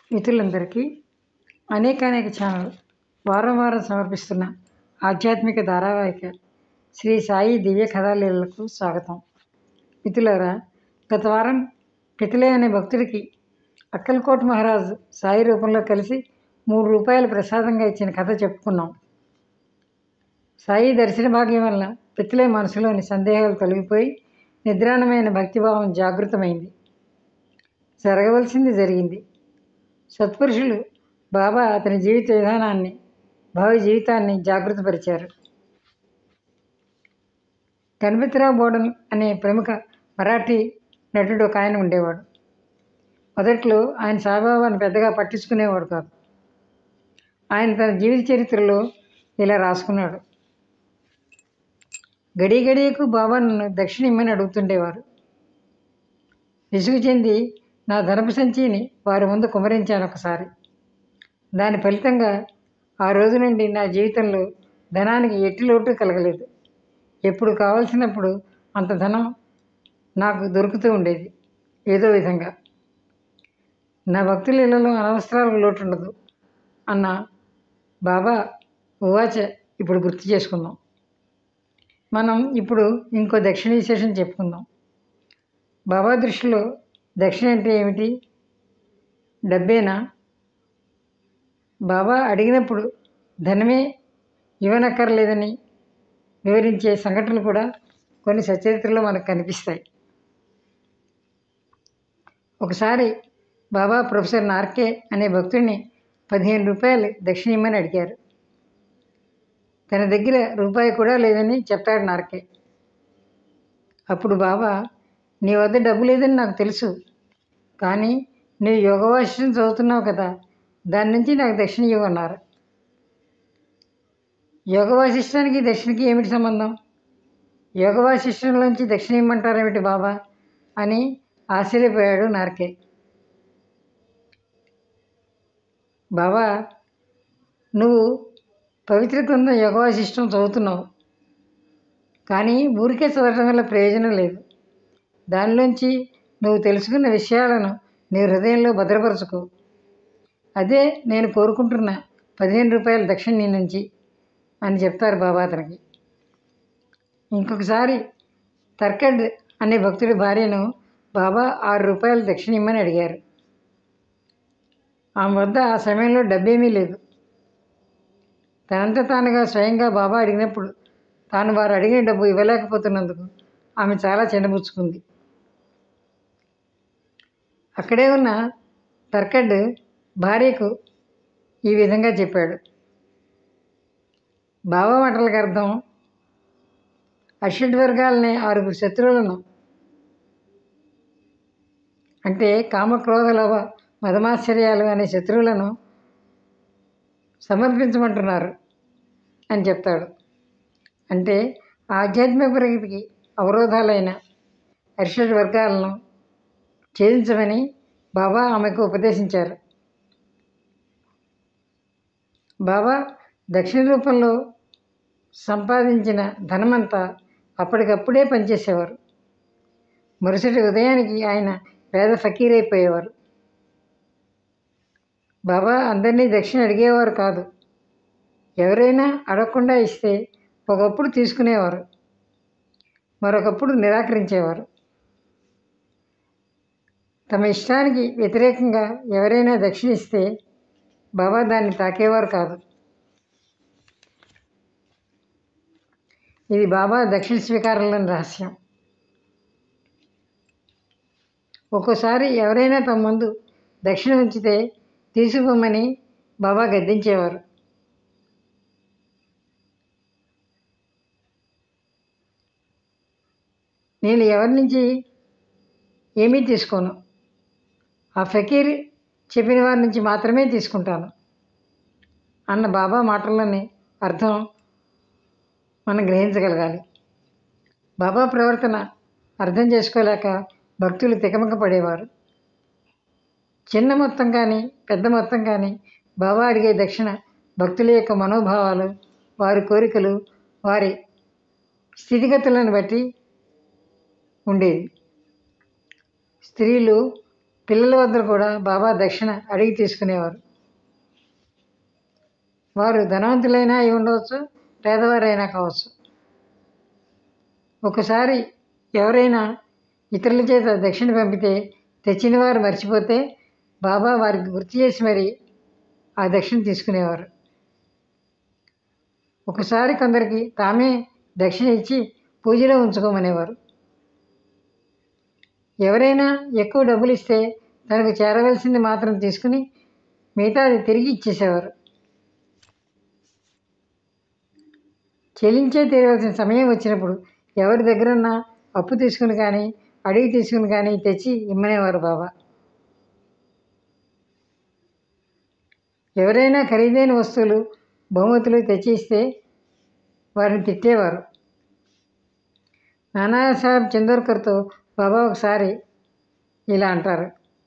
మిత్రులందరికీ అనేకానేక ఛానల్ వారం వారం సమర్పిస్తున్న ఆధ్యాత్మిక ధారావాహిక శ్రీ సాయి దివ్య కథాలీలకు స్వాగతం మిత్రులారా గత వారం పితలే అనే భక్తుడికి అక్కల్కోట్ మహారాజ్ సాయి రూపంలో కలిసి మూడు రూపాయలు ప్రసాదంగా ఇచ్చిన కథ చెప్పుకున్నాం సాయి దర్శన భాగ్యం వల్ల పితలే మనసులోని సందేహాలు తొలగిపోయి నిద్రాణమైన భక్తిభావం జాగృతమైంది జరగవలసింది జరిగింది సత్పురుషులు బాబా అతని జీవిత విధానాన్ని భావి జీవితాన్ని జాగృతపరిచారు గణపతిరావు బోడన్ అనే ప్రముఖ మరాఠీ నటుడు ఒక ఆయన ఉండేవాడు మొదట్లో ఆయన సాయిబాబాను పెద్దగా పట్టించుకునేవాడు కాదు ఆయన తన జీవిత చరిత్రలో ఇలా రాసుకున్నాడు గడి గడియకు బాబా నన్ను దక్షిణ ఇమ్మని అడుగుతుండేవారు విసుగు చెంది నా ధనపు సంచిని వారి ముందు కుమరించాను ఒకసారి దాని ఫలితంగా ఆ రోజు నుండి నా జీవితంలో ధనానికి ఎట్టి లోటు కలగలేదు ఎప్పుడు కావాల్సినప్పుడు అంత ధనం నాకు దొరుకుతూ ఉండేది ఏదో విధంగా నా భక్తుల ఇళ్లలో అనవసరాలకు లోటు ఉండదు అన్న బాబా ఉవాచ ఇప్పుడు గుర్తు చేసుకుందాం మనం ఇప్పుడు ఇంకో దక్షిణ విశేషం చెప్పుకుందాం బాబా దృష్టిలో దక్షిణ అంటే ఏమిటి డబ్బేనా బాబా అడిగినప్పుడు ధనమే ఇవ్వనక్కర్లేదని వివరించే సంఘటనలు కూడా కొన్ని సచరిత్రలో మనకు కనిపిస్తాయి ఒకసారి బాబా ప్రొఫెసర్ నార్కే అనే భక్తుడిని పదిహేను రూపాయలు దక్షిణ ఇమ్మని అడిగారు తన దగ్గర రూపాయి కూడా లేదని చెప్తాడు నార్కే అప్పుడు బాబా నీ వద్ద డబ్బు లేదని నాకు తెలుసు కానీ నువ్వు యోగ వాసిష్టం చదువుతున్నావు కదా దాని నుంచి నాకు దక్షిణ ఇవ్వన్నారు యోగ వాసిష్టానికి దక్షిణకి ఏమిటి సంబంధం యోగ వాసిష్టంలోంచి దక్షిణ ఇమ్మంటారేమిటి బాబా అని ఆశ్చర్యపోయాడు నార్కే బాబా నువ్వు పవిత్ర గ్రంథం యోగ వాసిష్టం చదువుతున్నావు కానీ ఊరికే చదవటం వల్ల ప్రయోజనం లేదు దానిలోంచి నువ్వు తెలుసుకున్న విషయాలను నీ హృదయంలో భద్రపరచుకో అదే నేను కోరుకుంటున్న పదిహేను రూపాయల దక్షిణ నీ నుంచి అని చెప్తారు బాబా అతనికి ఇంకొకసారి తర్కడ్ అనే భక్తుడి భార్యను బాబా ఆరు రూపాయలు దక్షిణ ఇమ్మని అడిగారు ఆమె వద్ద ఆ సమయంలో డబ్బేమీ లేదు తనంత తానుగా స్వయంగా బాబా అడిగినప్పుడు తాను వారు అడిగిన డబ్బు ఇవ్వలేకపోతున్నందుకు ఆమె చాలా చిన్నబుచ్చుకుంది అక్కడే ఉన్న తర్కడ్ భార్యకు ఈ విధంగా చెప్పాడు బాబా మాటలకు అర్థం అషడ్ వర్గాలనే ఆరుగురు శత్రువులను అంటే కామక్రోధ లోభ మదమాశ్చర్యాలు అనే శత్రువులను సమర్పించమంటున్నారు అని చెప్తాడు అంటే ఆధ్యాత్మిక ప్రగతికి అవరోధాలైన అరిషడ్ వర్గాలను ఛేదించమని బాబా ఆమెకు ఉపదేశించారు బాబా దక్షిణ రూపంలో సంపాదించిన ధనమంతా అప్పటికప్పుడే పనిచేసేవారు మరుసటి ఉదయానికి ఆయన పేద ఫకీర్ అయిపోయేవారు బాబా అందరినీ దక్షిణ అడిగేవారు కాదు ఎవరైనా అడగకుండా ఇస్తే ఒకప్పుడు తీసుకునేవారు మరొకప్పుడు నిరాకరించేవారు తమ ఇష్టానికి వ్యతిరేకంగా ఎవరైనా దక్షిణ ఇస్తే బాబా దాన్ని తాకేవారు కాదు ఇది బాబా దక్షిణ స్వీకారంలోని రహస్యం ఒక్కోసారి ఎవరైనా తమ ముందు దక్షిణ ఉంచితే తీసుకుపోమని బాబా గద్దించేవారు నేను ఎవరి నుంచి ఏమీ తీసుకోను ఆ ఫకీర్ చెప్పిన వారి నుంచి మాత్రమే తీసుకుంటాను అన్న బాబా మాటల్లోని అర్థం మనం గ్రహించగలగాలి బాబా ప్రవర్తన అర్థం చేసుకోలేక భక్తులు తికమక పడేవారు చిన్న మొత్తం కానీ పెద్ద మొత్తం కానీ బాబా అడిగే దక్షిణ భక్తుల యొక్క మనోభావాలు వారి కోరికలు వారి స్థితిగతులను బట్టి ఉండేది స్త్రీలు పిల్లల వద్ద కూడా బాబా దక్షిణ అడిగి తీసుకునేవారు వారు ధనవంతులైనా అయి ఉండవచ్చు పేదవారైనా కావచ్చు ఒకసారి ఎవరైనా ఇతరుల చేత దక్షిణ పంపితే తెచ్చిన వారు మర్చిపోతే బాబా వారికి గుర్తు చేసి మరి ఆ దక్షిణ తీసుకునేవారు ఒకసారి కొందరికి తామే దక్షిణ ఇచ్చి పూజలో ఉంచుకోమనేవారు ఎవరైనా ఎక్కువ డబ్బులు ఇస్తే తనకు చేరవలసింది మాత్రం తీసుకుని మిగతాది తిరిగి ఇచ్చేసేవారు చెల్లించే తీరవలసిన సమయం వచ్చినప్పుడు ఎవరి దగ్గరన్నా అప్పు తీసుకుని కానీ అడిగి తీసుకుని కానీ తెచ్చి ఇమ్మనేవారు బాబా ఎవరైనా ఖరీదైన వస్తువులు బహుమతులు తెచ్చి ఇస్తే వారిని తిట్టేవారు నానాసాహెబ్ చందోర్కర్తో బాబా ఒకసారి ఇలా అంటారు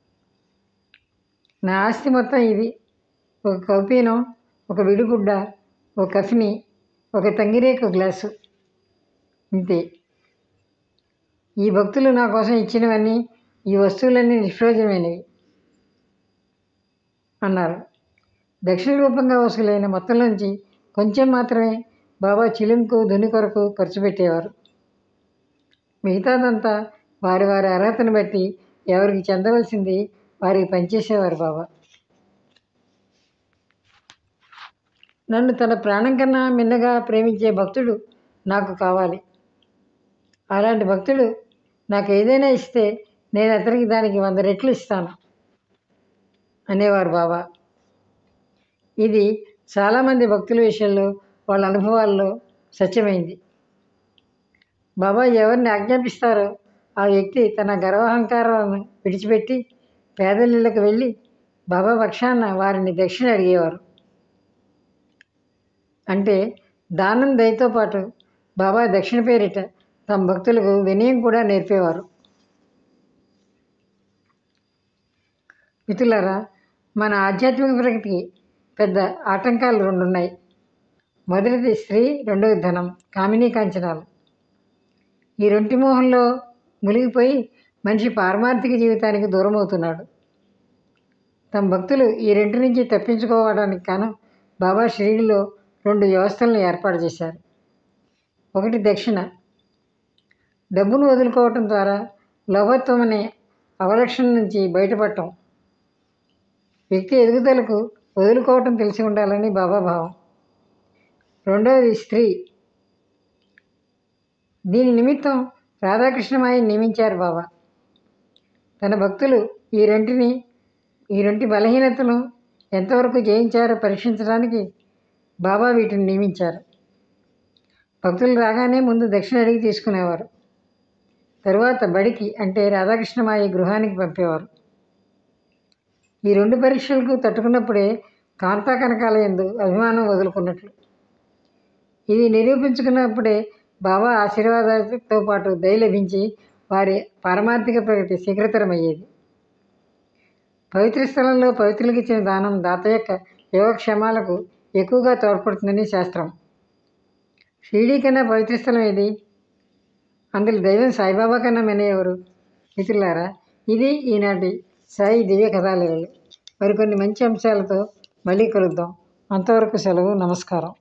నా ఆస్తి మొత్తం ఇది ఒక కౌపీనం ఒక విడిగుడ్డ ఒక కఫిని ఒక తంగిరేకు గ్లాసు ఇంతే ఈ భక్తులు నా కోసం ఇచ్చినవన్నీ ఈ వస్తువులన్నీ నిష్ప్రయోజనమైనవి అన్నారు దక్షిణ రూపంగా వసూలైన మొత్తంలోంచి కొంచెం మాత్రమే బాబా చిలుంకు దుని కొరకు ఖర్చు పెట్టేవారు మిగతాదంతా వారి వారి అర్హతను బట్టి ఎవరికి చెందవలసింది వారికి పనిచేసేవారు బాబా నన్ను తన ప్రాణం కన్నా మిన్నగా ప్రేమించే భక్తుడు నాకు కావాలి అలాంటి భక్తుడు నాకు ఏదైనా ఇస్తే నేను అతనికి దానికి వంద రెట్లు ఇస్తాను అనేవారు బాబా ఇది చాలామంది భక్తుల విషయంలో వాళ్ళ అనుభవాల్లో సత్యమైంది బాబా ఎవరిని ఆజ్ఞాపిస్తారో ఆ వ్యక్తి తన గర్వహంకారాలను విడిచిపెట్టి పేదలిళ్ళకు వెళ్ళి బాబా పక్షాన వారిని దక్షిణ అడిగేవారు అంటే దానం దయతో పాటు బాబా దక్షిణ పేరిట తమ భక్తులకు వినయం కూడా నేర్పేవారు మిత్రులారా మన ఆధ్యాత్మిక ప్రగతికి పెద్ద ఆటంకాలు రెండు ఉన్నాయి మొదటిది స్త్రీ రెండవది ధనం కామినీ కాంచనాలు ఈ రొంటి మోహంలో మునిగిపోయి మనిషి పారమార్థిక జీవితానికి దూరం అవుతున్నాడు తమ భక్తులు ఈ రెంటి నుంచి తప్పించుకోవడానికి కాను బాబా షిరిడిలో రెండు వ్యవస్థలను ఏర్పాటు చేశారు ఒకటి దక్షిణ డబ్బును వదులుకోవటం ద్వారా లోభత్వం అనే అవలక్షణ నుంచి బయటపడటం వ్యక్తి ఎదుగుదలకు వదులుకోవటం తెలిసి ఉండాలని బాబా భావం రెండవది స్త్రీ దీని నిమిత్తం రాధాకృష్ణమాయి నియమించారు బాబా తన భక్తులు ఈ రెంటిని ఈ రెంటి బలహీనతను ఎంతవరకు జయించారో పరీక్షించడానికి బాబా వీటిని నియమించారు భక్తులు రాగానే ముందు దక్షిణ అడిగి తీసుకునేవారు తరువాత బడికి అంటే రాధాకృష్ణమాయి గృహానికి పంపేవారు ఈ రెండు పరీక్షలకు తట్టుకున్నప్పుడే కాంతా కనకాల ఎందు అభిమానం వదులుకున్నట్లు ఇది నిరూపించుకున్నప్పుడే బాబా ఆశీర్వాదాలతో పాటు దయ లభించి వారి పారమార్థిక ప్రగతి శీఘ్రతరమయ్యేది పవిత్ర స్థలంలో పవిత్రులకు ఇచ్చిన దానం దాత యొక్క యోగక్షేమాలకు ఎక్కువగా తోడ్పడుతుందని శాస్త్రం షిరిడీ కన్నా పవిత్ర స్థలం ఏది అందులో దైవం సాయిబాబా కన్నా మెనయ్యేవారు మిత్రులారా ఇది ఈనాటి సాయి దివ్య కథాలీలలు మరికొన్ని మంచి అంశాలతో మళ్ళీ కలుద్దాం అంతవరకు సెలవు నమస్కారం